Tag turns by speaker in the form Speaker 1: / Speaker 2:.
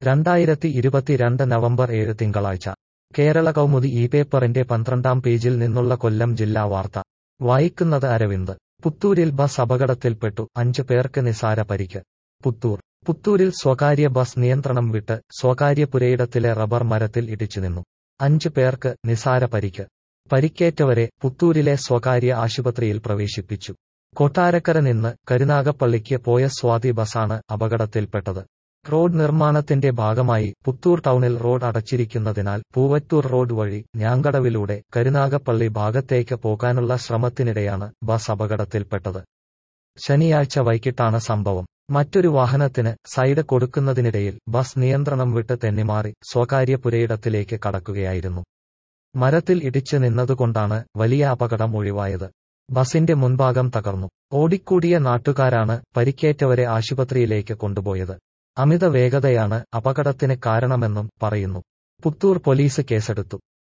Speaker 1: രണ്ടായിരത്തി ഇരുപത്തിരണ്ട് നവംബർ ഏഴ് തിങ്കളാഴ്ച കേരള കൗമുദി ഈ പേപ്പറിന്റെ പന്ത്രണ്ടാം പേജിൽ നിന്നുള്ള കൊല്ലം ജില്ലാ വാർത്ത വായിക്കുന്നത് അരവിന്ദ് പുത്തൂരിൽ ബസ് അപകടത്തിൽപ്പെട്ടു അഞ്ചു പേർക്ക് നിസാര പരിക്ക് പുത്തൂർ പുത്തൂരിൽ സ്വകാര്യ ബസ് നിയന്ത്രണം വിട്ട് സ്വകാര്യ പുരയിടത്തിലെ റബ്ബർ മരത്തിൽ ഇടിച്ചു നിന്നു അഞ്ചു പേർക്ക് നിസാര പരിക്ക് പരിക്കേറ്റവരെ പുത്തൂരിലെ സ്വകാര്യ ആശുപത്രിയിൽ പ്രവേശിപ്പിച്ചു കൊട്ടാരക്കര നിന്ന് കരുനാഗപ്പള്ളിക്ക് പോയ സ്വാതി ബസാണ് അപകടത്തിൽപ്പെട്ടത് റോഡ് നിർമ്മാണത്തിന്റെ ഭാഗമായി പുത്തൂർ ടൗണിൽ റോഡ് അടച്ചിരിക്കുന്നതിനാൽ പൂവറ്റൂർ റോഡ് വഴി ഞാങ്കടവിലൂടെ കരുനാഗപ്പള്ളി ഭാഗത്തേക്ക് പോകാനുള്ള ശ്രമത്തിനിടെയാണ് ബസ് അപകടത്തിൽപ്പെട്ടത് ശനിയാഴ്ച വൈകിട്ടാണ് സംഭവം മറ്റൊരു വാഹനത്തിന് സൈഡ് കൊടുക്കുന്നതിനിടയിൽ ബസ് നിയന്ത്രണം വിട്ട് തെന്നിമാറി സ്വകാര്യ പുരയിടത്തിലേക്ക് കടക്കുകയായിരുന്നു മരത്തിൽ ഇടിച്ചു നിന്നതുകൊണ്ടാണ് വലിയ അപകടം ഒഴിവായത് ബസിന്റെ മുൻഭാഗം തകർന്നു ഓടിക്കൂടിയ നാട്ടുകാരാണ് പരിക്കേറ്റവരെ ആശുപത്രിയിലേക്ക് കൊണ്ടുപോയത് അമിത വേഗതയാണ് അപകടത്തിന് കാരണമെന്നും പറയുന്നു പുത്തൂർ പോലീസ് കേസെടുത്തു